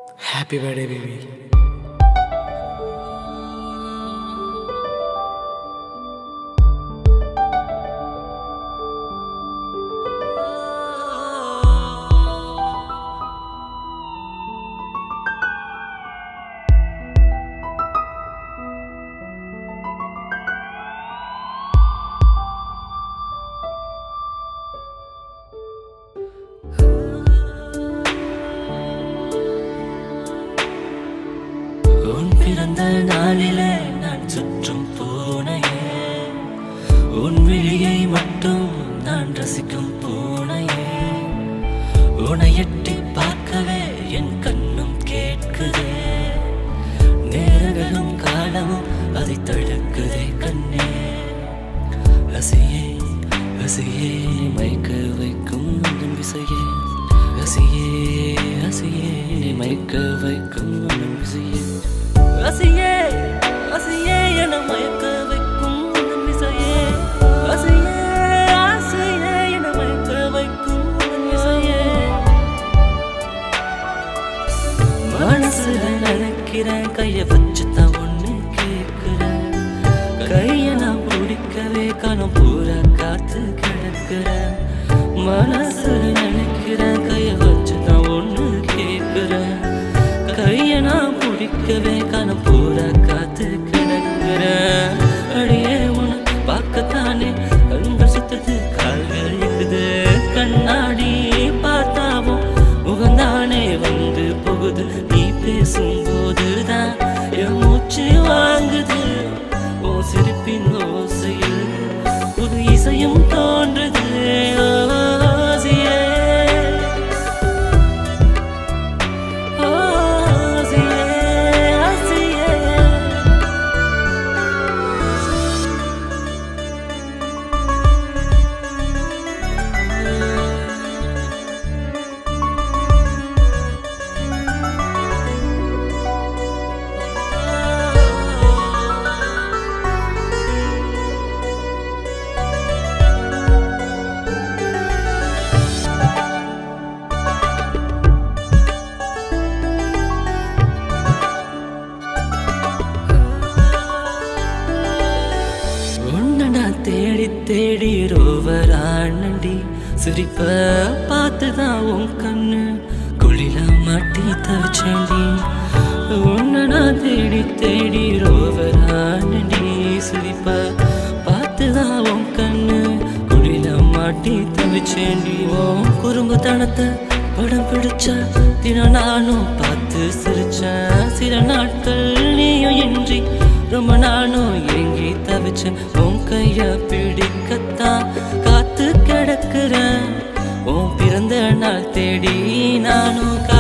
happy birthday baby உன் பிறந்த நாளிலே நான் சுற்றும் பூனையே உன் விழியை மட்டும் நான் ரசிக்கும் பூனையே உன்னை எட்டி பார்க்கவே என் கண்ணும் கேட்குதே நேரங்களும் காலமும் அதை தடுக்குதே கண்ணே ரசியே ரசியே மைக்க வைக்கும் உன் விசையே ரசியே ரசியே மைக்க வைக்கும் உன் விசையே ரசியே ரசியே என மயக்க வைக்கும் உன் விசையே ரசியே ரசியே என மயக்க வைக்கும் உன் விசையே மனசுல நினைக்கிறேன் கைய வச்சு தான் ஒண்ணு கேட்கிறேன் கைய நான் பிடிக்கவே கணம் பூரா காத்து கிடக்கிறேன் மனசுல நினைக்கிறேன் கைய வச்சு தான் ஒண்ணு கேட்கிறேன் கைய நான் பிடிக்கவே கணம் பூரா காத்து கிடக்கிறேன் அடியே உன பார்க்கத்தானே கண்கள் சுத்துது கால்கள் இருக்குது கண்ணாடி பார்த்தாவும் முகந்தானே வந்து போகுது நீ பேசும்போதுதான் என் மூச்சு வாங்குது ஓ சிரிப்பின் ஓசையில் புது இசையும் தோன்றுது ஆசியே ஆசியே ஆசியே உன்னை நான் தேடி தேடி ரோவர் ஆனண்டி சிரிப்ப பார்த்துதான் உன் கண்ணு குளிர மாட்டி தவிச்சேண்டி உன்னை நான் தேடி தேடி ரோவர் ஆனண்டி சிரிப்ப பார்த்துதான் உன் கண்ணு குளிர மாட்டி தவிச்சேண்டி உன் குறும்புத்தனத்தை படம் பிடிச்ச தினம் நானும் பார்த்து சிரிச்சேன் சில நாட்கள் நீயும் இன்றி ரொம்ப நானும் ஏங்கி தவிச்சேன் உன் கைய பிடிக்கத்தான் காத்து கிடக்குறேன் உன் பிறந்த நாள் தேடி நானும் கா